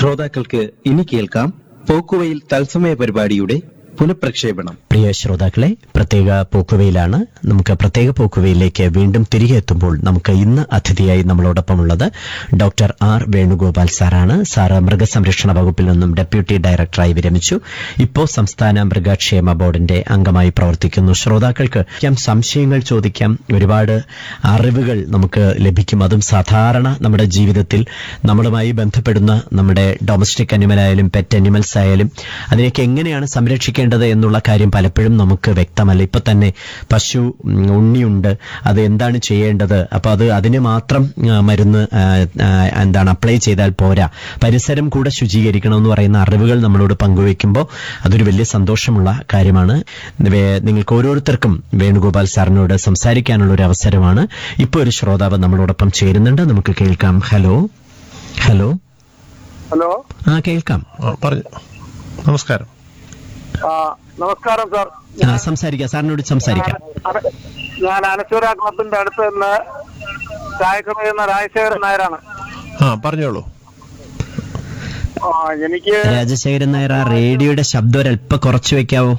ശ്രോതാക്കൾക്ക് ഇനി കേൾക്കാം പോക്കുവയിൽ തത്സമയ പരിപാടിയുടെ പുനഃപ്രക്ഷേപണം പ്രിയ ശ്രോതാക്കളെ പ്രത്യേക പോക്കുവയിലാണ് നമുക്ക് പ്രത്യേക പോക്കുവയിലേക്ക് വീണ്ടും തിരികെ എത്തുമ്പോൾ നമുക്ക് ഇന്ന് അതിഥിയായി നമ്മളോടൊപ്പമുള്ളത് ഡോക്ടർ ആർ വേണുഗോപാൽ സാറാണ് സാറ് മൃഗസംരക്ഷണ വകുപ്പിൽ നിന്നും ഡെപ്യൂട്ടി ഡയറക്ടറായി വിരമിച്ചു ഇപ്പോൾ സംസ്ഥാന മൃഗക്ഷേമ ബോർഡിന്റെ അംഗമായി പ്രവർത്തിക്കുന്നു ശ്രോതാക്കൾക്ക് ഞാൻ സംശയങ്ങൾ ചോദിക്കാം ഒരുപാട് അറിവുകൾ നമുക്ക് ലഭിക്കും അതും സാധാരണ നമ്മുടെ ജീവിതത്തിൽ നമ്മളുമായി ബന്ധപ്പെടുന്ന നമ്മുടെ ഡൊമസ്റ്റിക് അനിമൽ ആയാലും പെറ്റ് അനിമൽസ് ആയാലും അതിനെയൊക്കെ എങ്ങനെയാണ് സംരക്ഷിക്കേണ്ടത് എന്നുള്ള കാര്യം പലപ്പോഴും നമുക്ക് വ്യക്തമല്ല ഇപ്പൊ തന്നെ പശു ഉം, ഉണ്ണിയുണ്ട് അത് എന്താണ് ചെയ്യേണ്ടത് അപ്പൊ അത് അതിന് മാത്രം ആ, മരുന്ന് ആ, ആ, എന്താണ് അപ്ലൈ ചെയ്താൽ പോരാ പരിസരം കൂടെ ശുചീകരിക്കണം എന്ന് പറയുന്ന അറിവുകൾ നമ്മളോട് പങ്കുവെക്കുമ്പോൾ അതൊരു വലിയ സന്തോഷമുള്ള കാര്യമാണ് വേ- നിങ്ങൾക്ക് ഓരോരുത്തർക്കും വേണുഗോപാൽ സാറിനോട് സംസാരിക്കാനുള്ള ഒരു അവസരമാണ് ഇപ്പൊ ഒരു ശ്രോതാവ് നമ്മളോടൊപ്പം ചേരുന്നുണ്ട് നമുക്ക് കേൾക്കാം ഹലോ ഹലോ ഹലോ ആ കേൾക്കാം ആ, പറഞ്ഞു നമസ്കാരം ആ, നമസ്കാരം സാർ ആ, സംസാരിക്കാം സാറിനോട് സംസാരിക്കാം ഞാൻ- ഞാൻ അനശ്വര ക്ലബിന്റെ അടുത്ത് നിന്ന് ചായക്കട എന്ന രാജശേഖരൻ നായരാണ് ആ പറഞ്ഞോളൂ ആ, എനിക്ക് രാജശേഖരൻ നായർ ആ റേഡിയോയുടെ ശബ്ദം ഒരല്പം കുറച്ചു വെക്കാവോ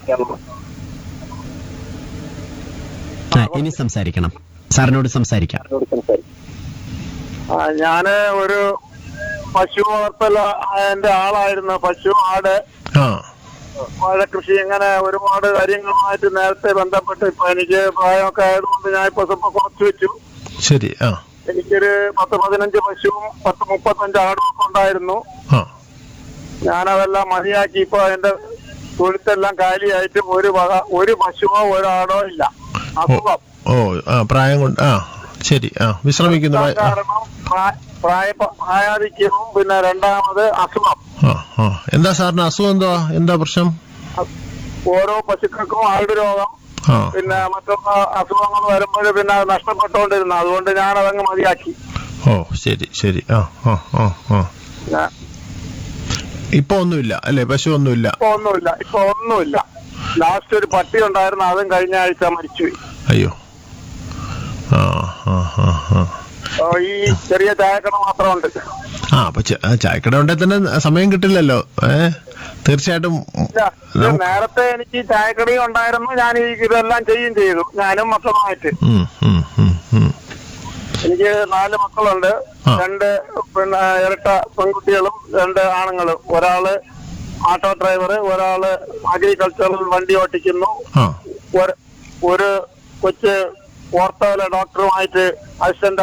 ആ ഇനി സംസാരിക്കണം സാറിനോട് സംസാരിക്കാം ആ, ഞാന് ഒരു പശു വളർത്തല എന്റെ ആളായിരുന്നു പശു ആട് ആ വാഴ കൃഷി ഇങ്ങനെ ഒരുപാട് കാര്യങ്ങളുമായിട്ട് നേരത്തെ ബന്ധപ്പെട്ട് ഇപ്പൊ എനിക്ക് പ്രായമൊക്കെ ആയതുകൊണ്ട് ഞാൻ ഇപ്പൊ സ്വപ്പം കുറച്ച് വെച്ചു ശരി ആ എനിക്കൊരു പത്ത് പതിനഞ്ച് പശുവും പത്ത് മുപ്പത്തഞ്ച് ആടും ഒക്കെ ഉണ്ടായിരുന്നു ആ ഞാനതെല്ലാം മതിയാക്കി ഇപ്പൊ അതിന്റെ തൊഴുത്തെല്ലാം കാലിയായിട്ട് ഒരു വക ഒരു പശുവോ ഒരാടോ ഇല്ല അസുഖം ഓ ആ പ്രായം കൊണ്ട് ആ ശരി ആ വിശ്രമിക്കുന്നു പ്രായ- ആ, കാരണം പ്രാ- പ്രായ പ്രായാധിക്യവും പിന്നെ രണ്ടാമത് അസുഖം ആ ആ എന്താ സാറിന് അസുഖം എന്താ എന്താ പ്രശ്നം ഓരോ പശുക്കൾക്കും ആട് രോഗം ആ പിന്നെ മറ്റൊന്ന് അസുഖങ്ങൾ വരുമ്പോൾ പിന്നെ അത് നഷ്ടപ്പെട്ടുകൊണ്ടിരുന്നു അതുകൊണ്ട് ഞാൻ അതങ്ങ് മതിയാക്കി ഓ ശരി ശരി ആ ആ ആ ആ ഞാൻ- ഇപ്പൊ ഒന്നുമില്ല അല്ലേ പശു ഒന്നുമില്ല ഇപ്പൊ ഒന്നുമില്ല ഇപ്പൊ ഒന്നുമില്ല ലാസ്റ്റ് ഒരു പട്ടി ഉണ്ടായിരുന്നു അതും കഴിഞ്ഞ ആഴ്ച മരിച്ചുപോയി അയ്യോ ആ ആ ആ ആ ഓ, ഈ ചെറിയ ചായക്കട മാത്രമുണ്ട് ആ അപ്പൊ ച- ആ, ചായക്കട ഉണ്ടെങ്കിൽ തന്നെ സമയം കിട്ടില്ലല്ലോ ഏ തീർച്ചയായിട്ടും ഇല്ല, ഇത് നമുക്ക് നേരത്തെ എനിക്ക് ചായക്കടയും ഉണ്ടായിരുന്നു ഞാൻ ഈ ഇതെല്ലാം ചെയ്യും ചെയ്തു ഞാനും മക്കളുമായിട്ട് ഉം, ഉം, ഉം, ഉം. എനിക്ക് നാല് മക്കളുണ്ട് ആ. രണ്ട് പിന്നെ ഇരട്ട പെൺകുട്ടികളും രണ്ട് ആണുങ്ങളും ഒരാള് ഓട്ടോ ഡ്രൈവർ ഒരാള് അഗ്രികൾച്ചറൽ വണ്ടി ഓട്ടിക്കുന്നു ആ ഒരു- ഒരു കൊച്ച് ഓർത്തോയിലെ ഡോക്ടറുമായിട്ട് അസിസ്റ്റന്റ്